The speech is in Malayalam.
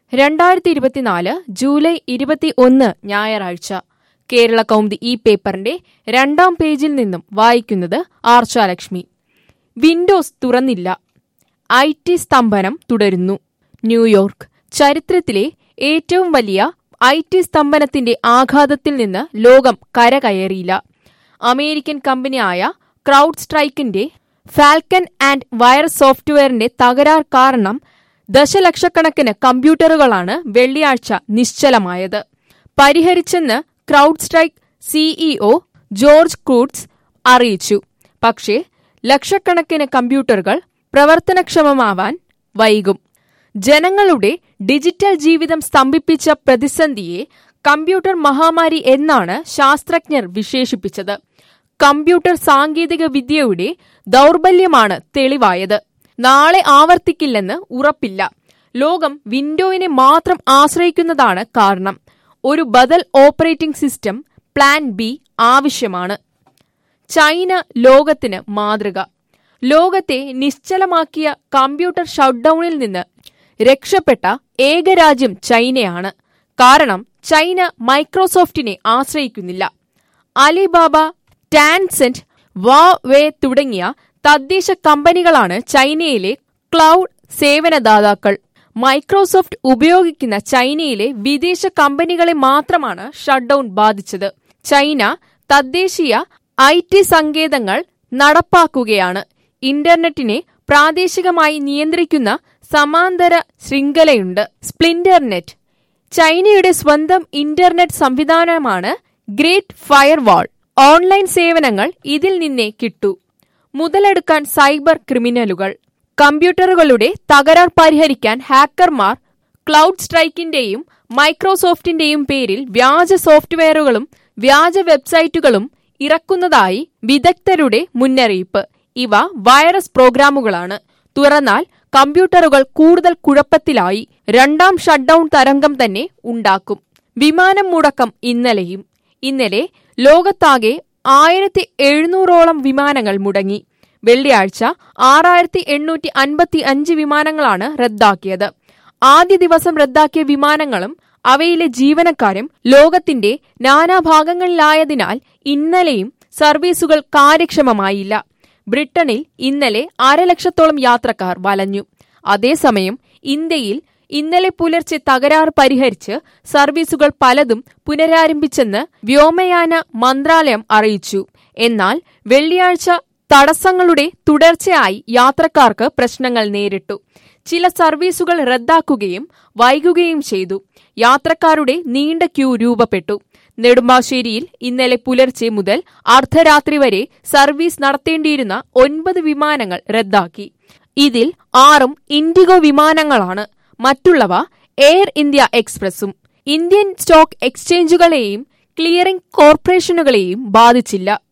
രണ്ടായിരത്തി ഇരുപത്തിനാല് ജൂലൈ ഇരുപത്തി ഒന്ന് ഞായറാഴ്ച കേരള കൗമുദി ഈ പേപ്പറിന്റെ രണ്ടാം പേജിൽ നിന്നും വായിക്കുന്നത് ആർച്ചാലക്ഷ്മി വിൻഡോസ് തുറന്നില്ല ഐ ടി സ്തംഭനം തുടരുന്നു ന്യൂയോർക്ക് ചരിത്രത്തിലെ ഏറ്റവും വലിയ ഐ ടി സ്തംഭനത്തിന്റെ ആഘാതത്തിൽ നിന്ന് ലോകം കരകയറിയില്ല അമേരിക്കൻ കമ്പനിയായ ക്രൗഡ് സ്ട്രൈക്കിന്റെ ഫാൽക്കൻ ആൻഡ് വൈറസ് സോഫ്റ്റ്വെയറിന്റെ തകരാർ കാരണം ദശലക്ഷക്കണക്കിന് കമ്പ്യൂട്ടറുകളാണ് വെള്ളിയാഴ്ച നിശ്ചലമായത് പരിഹരിച്ചെന്ന് CrowdStrike CEO George Kurtz അറിയിച്ചു പക്ഷേ ലക്ഷക്കണക്കിന് കമ്പ്യൂട്ടറുകൾ പ്രവർത്തനക്ഷമമാവാൻ വൈകും ജനങ്ങളുടെ ഡിജിറ്റൽ ജീവിതം സ്തംഭിപ്പിച്ച പ്രതിസന്ധിയെ കമ്പ്യൂട്ടർ മഹാമാരി എന്നാണ് ശാസ്ത്രജ്ഞർ വിശേഷിപ്പിച്ചത് കമ്പ്യൂട്ടർ സാങ്കേതിക വിദ്യയുടെ ദൗർബല്യമാണ് തെളിവായത് നാളെ ആവർത്തിക്കില്ലെന്ന് ഉറപ്പില്ല ലോകം വിൻഡോയിനെ മാത്രം ആശ്രയിക്കുന്നതാണ് കാരണം ഒരു ബദൽ ഓപ്പറേറ്റിംഗ് സിസ്റ്റം പ്ലാൻ ബി ആവശ്യമാണ് ചൈന ലോകത്തിന് മാതൃക ലോകത്തെ നിശ്ചലമാക്കിയ കമ്പ്യൂട്ടർ ഷട്ട്ഡൌണിൽ നിന്ന് രക്ഷപ്പെട്ട ഏക രാജ്യം ചൈനയാണ് കാരണം ചൈന മൈക്രോസോഫ്റ്റിനെ ആശ്രയിക്കുന്നില്ല അലിബാബ ടാൻസെന്റ് വാവേ തുടങ്ങിയ തദ്ദേശ കമ്പനികളാണ് ചൈനയിലെ ക്ലൗഡ് സേവനദാതാക്കൾ മൈക്രോസോഫ്റ്റ് ഉപയോഗിക്കുന്ന ചൈനയിലെ വിദേശ കമ്പനികളെ മാത്രമാണ് ഷട്ട്ഡൌൺ ബാധിച്ചത് ചൈന തദ്ദേശീയ ഐ ടി സങ്കേതങ്ങൾ നടപ്പാക്കുകയാണ് ഇന്റർനെറ്റിനെ പ്രാദേശികമായി നിയന്ത്രിക്കുന്ന സമാന്തര ശൃംഖലയുണ്ട് സ്പ്ലിന്റർ നെറ്റ് ചൈനയുടെ സ്വന്തം ഇന്റർനെറ്റ് സംവിധാനമാണ് ഗ്രേറ്റ് ഫയർവാൾ ഓൺലൈൻ സേവനങ്ങൾ ഇതിൽ നിന്നേ കിട്ടൂ മുതലെടുക്കാൻ സൈബർ ക്രിമിനലുകൾ കമ്പ്യൂട്ടറുകളുടെ തകരാർ പരിഹരിക്കാൻ ഹാക്കർമാർ ക്ലൗഡ് സ്ട്രൈക്കിന്റെയും മൈക്രോസോഫ്റ്റിന്റെയും പേരിൽ വ്യാജ സോഫ്റ്റ്വെയറുകളും വ്യാജ വെബ്സൈറ്റുകളും ഇറക്കുന്നതായി വിദഗ്ധരുടെ മുന്നറിയിപ്പ് ഇവ വൈറസ് പ്രോഗ്രാമുകളാണ് തുറന്നാൽ കമ്പ്യൂട്ടറുകൾ കൂടുതൽ കുഴപ്പത്തിലായി രണ്ടാം ഷട്ട്ഡൌൺ തരംഗം തന്നെ ഉണ്ടാക്കും വിമാനം മുടക്കം ഇന്നലെയും ഇന്നലെ ലോകത്താകെ ആയിരത്തി എഴുന്നൂറോളം വിമാനങ്ങൾ മുടങ്ങി വെള്ളിയാഴ്ച ആറായിരത്തി എണ്ണൂറ്റി അൻപത്തി അഞ്ച് വിമാനങ്ങളാണ് റദ്ദാക്കിയത് ആദ്യ ദിവസം റദ്ദാക്കിയ വിമാനങ്ങളും അവയിലെ ജീവനക്കാരും ലോകത്തിന്റെ നാനാഭാഗങ്ങളിലായതിനാൽ ഇന്നലെയും സർവീസുകൾ കാര്യക്ഷമമായില്ല ബ്രിട്ടനിൽ ഇന്നലെ അരലക്ഷത്തോളം യാത്രക്കാർ വലഞ്ഞു അതേസമയം ഇന്ത്യയിൽ ഇന്നലെ പുലർച്ചെ തകരാർ പരിഹരിച്ച് സർവീസുകൾ പലതും പുനരാരംഭിച്ചെന്ന് വ്യോമയാന മന്ത്രാലയം അറിയിച്ചു എന്നാൽ വെള്ളിയാഴ്ച തടസ്സങ്ങളുടെ തുടർച്ചയായി യാത്രക്കാർക്ക് പ്രശ്നങ്ങൾ നേരിട്ടു ചില സർവീസുകൾ റദ്ദാക്കുകയും വൈകുകയും ചെയ്തു യാത്രക്കാരുടെ നീണ്ട ക്യൂ രൂപപ്പെട്ടു നെടുമ്പാശ്ശേരിയിൽ ഇന്നലെ പുലർച്ചെ മുതൽ അർദ്ധരാത്രി വരെ സർവീസ് നടത്തേണ്ടിയിരുന്ന ഒൻപത് വിമാനങ്ങൾ റദ്ദാക്കി ഇതിൽ ആറും ഇൻഡിഗോ വിമാനങ്ങളാണ് മറ്റുള്ളവ എയർ ഇന്ത്യ എക്സ്പ്രസും ഇന്ത്യൻ സ്റ്റോക്ക് എക്സ്ചേഞ്ചുകളെയും ക്ലിയറിംഗ് കോർപ്പറേഷനുകളെയും ബാധിച്ചില്ല